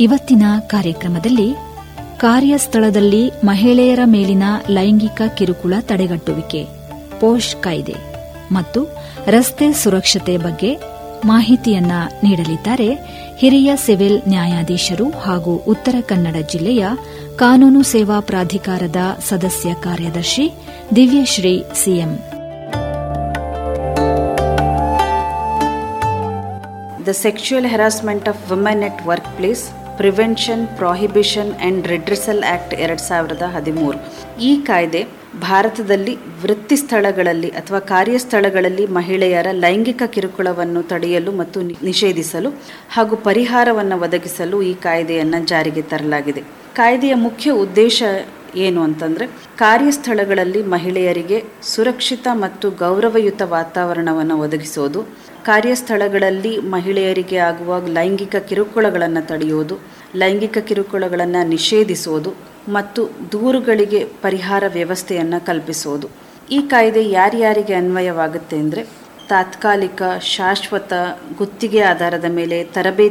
ಇವತ್ತಿನ ಕಾರ್ಯಕ್ರಮದಲ್ಲಿ ಕಾರ್ಯಸ್ಥಳದಲ್ಲಿ ಮಹಿಳೆಯರ ಮೇಲಿನ ಲೈಂಗಿಕ ಕಿರುಕುಳ ತಡೆಗಟ್ಟುವಿಕೆ ಪೋಷ್ ಕಾಯ್ದೆ ಮತ್ತು ರಸ್ತೆ ಸುರಕ್ಷತೆ ಬಗ್ಗೆ ಮಾಹಿತಿಯನ್ನ ನೀಡಲಿದ್ದಾರೆ ಹಿರಿಯ ಸಿವಿಲ್ ನ್ಯಾಯಾಧೀಶರು ಹಾಗೂ ಉತ್ತರ ಕನ್ನಡ ಜಿಲ್ಲೆಯ ಕಾನೂನು ಸೇವಾ ಪ್ರಾಧಿಕಾರದ ಸದಸ್ಯ ಕಾರ್ಯದರ್ಶಿ Divyashree C M The Sexual Harassment of Women at Workplace prevention prohibition and redressal act ಎರಡು ಸಾವಿರದ ಹದಿಮೂರು ಈ ಕಾಯ್ದೆ ಭಾರತದಲ್ಲಿ ವೃತ್ತಿ ಸ್ಥಳಗಳಲ್ಲಿ ಅಥವಾ ಕಾರ್ಯಸ್ಥಳಗಳಲ್ಲಿ ಮಹಿಳೆಯರ ಲೈಂಗಿಕ ಕಿರುಕುಳವನ್ನು ತಡೆಯಲು ಮತ್ತು ನಿ- ನಿಷೇಧಿಸಲು ಹಾಗೂ ಪರಿಹಾರವನ್ನು ಒದಗಿಸಲು ಈ ಕಾಯ್ದೆಯನ್ನು ಜಾರಿಗೆ ತರಲಾಗಿದೆ ಕಾಯ್ದೆಯ ಮುಖ್ಯ ಉದ್ದೇಶ ಏನು ಅಂತಂದರೆ ಕಾರ್ಯಸ್ಥಳಗಳಲ್ಲಿ ಮಹಿಳೆಯರಿಗೆ ಸುರಕ್ಷಿತ ಮತ್ತು ಗೌರವಯುತ ವಾತಾವರಣವನ್ನು ಒದಗಿಸೋದು ಕಾರ್ಯಸ್ಥಳಗಳಲ್ಲಿ ಮಹಿಳೆಯರಿಗೆ ಆಗುವ ಲೈಂಗಿಕ ಕಿರುಕುಳಗಳನ್ನು ತಡೆಯೋದು ಲೈಂಗಿಕ ಕಿರುಕುಳಗಳನ್ನು ನಿಷೇಧಿಸೋದು ಮತ್ತು ದೂರುಗಳಿಗೆ ಪರಿಹಾರ ವ್ಯವಸ್ಥೆಯನ್ನು ಕಲ್ಪಿಸೋದು ಈ ಕಾಯ್ದೆ ಯಾರ್ಯಾರಿಗೆ ಅನ್ವಯವಾಗುತ್ತೆ ಅಂದರೆ ತಾತ್ಕಾಲಿಕ ಶಾಶ್ವತ ಗುತ್ತಿಗೆ ಆಧಾರದ ಮೇಲೆ ತರಬೇತಿ